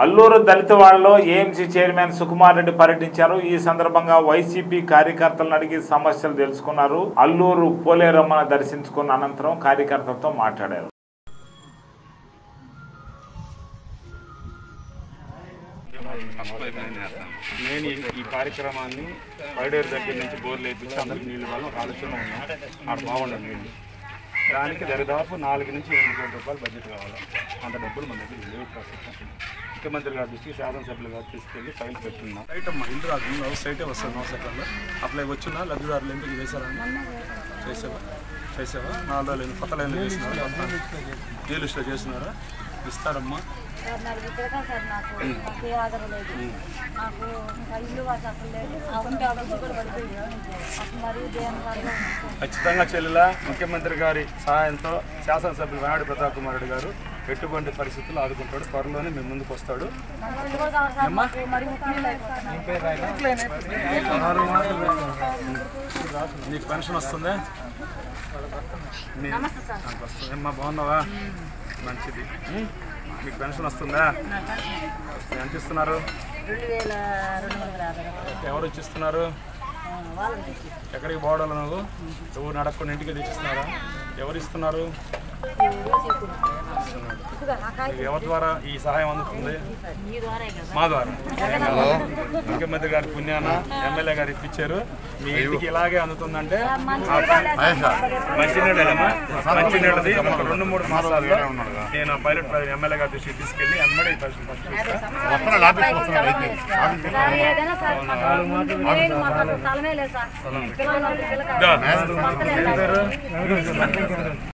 అల్లూరు దళిత వాళ్ళలో AMC chairman Sukumar Reddy పర్యటించారు ఈ సందర్భంగా వైసీపీ కార్యకర్తలను అడిగి సమస్యలు తెలుసుకున్నారు అల్లూరు పోలేరమ్మను దర్శించుకున్న అనంతరం కార్యకర్తలతో మాట్లాడారు నేను ఈ- ఈ కార్యక్రమాన్ని పైడేరు దగ్గర నుంచి బోర్లు వేపించి అందరికి నీళ్ళు వల్ల ఒక ఆలోచన ఉన్నాం ఆడ బాగుండదు నీళ్ళు దానికి దరిదాపు నాలుగు నుంచి ఎనిమిది కోట్ల రూపాయలు బడ్జెట్ కావాలి అంత డబ్బులు మన దగ్గర లేవు ప్రస్తుతం ముఖ్యమంత్రి గారి దృష్టికి శాసనసభ్యులు గారు తీసుకెళ్ళి ఫైల్ పెట్టున్నాం సైట్ అమ్మా ఇల్లు రాదు నో సైటే వస్తుంది నో సెకండ్లో అప్లై వచ్చినా లబ్ధిదారులు ఎందుకు చేశారని చేసావా చేసావా నాలుగు రోజులు కొత్త లైన్లు చేసినారా ఏ లిస్టులో చేసినారా ఇస్తారమ్మా సార్ నాకు ఇప్పటికా సార్ నాకు నాకు ఏ ఆధారం లేదు నాకు ఇంకా ఇల్లు వాటి అసలు లేదు ఆ ఉంటే అభివృద్ధి కూడా పడిపోయింది అసలు మరియు దేవుని వల్ల ఉంది సార్. ఖచ్చితంగా చెల్లెల ముఖ్యమంత్రి గారి సహాయంతో శాసనసభ్యులు వానాడు ప్రతాప్ కుమార్ రెడ్డి గారు ఎటువంటి పరిస్థితులు ఆదుకుంటాడు త్వరలోనే మేము ముందుకు వస్తాడు నాకు ఇల్లు కూడా కావాలి సార్ మాకు మరి ముఖ్యం అయిపోతున్నాను నీకు పెన్షన్ వస్తుందా నీ- నమస్తే సార్ నాకు వస్తుంది అమ్మా బాగున్నావా మంచిది ఉం? మీకు పెన్షన్ వస్తుందా ఎంత ఇస్తున్నారు రెండు వేల రెండు వందల యాభై రూపాయలు. ఎవరు ఇచ్చిస్తున్నారు ఆ, వాళ్ళకి తెచ్చి ఎక్కడికి పోవడం నువ్వు ఎవరు నడకుండా ఇంటికి తెచ్చిస్తున్నారా ఎవరు ఇస్తున్నారు ఇదిగో ఆ కాగితం మీకు ఎవరి ద్వారా ఈ సహాయం అందుతుంది మీ ద్వారే కదా మా ద్వారా ముఖ్యమంత్రి గారి పుణ్యాన ఎమ్మెల్యే గారు ఇప్పించారు మీ ఇంటికి ఇలాగే అందుతుందంటే మంచినీళ్ళమ్మా మంచినీళ్ళది ఒక రెండు మూడు మాసాల్లో నేను పైలట్ ప్రాజెక్ట్ ఎమ్మెల్యే గారి దృష్టికి తీసుకెళ్ళి ఎమ్మడే ఫస్ట్ ఫస్ట్ సార్ ఏదైనా సార్ మాకు నేను మాకు అసలు స్థలమే లేదు సార్ పిల్లలు పిల్లకాయలు. దా. స్థలమే లేదు సార్.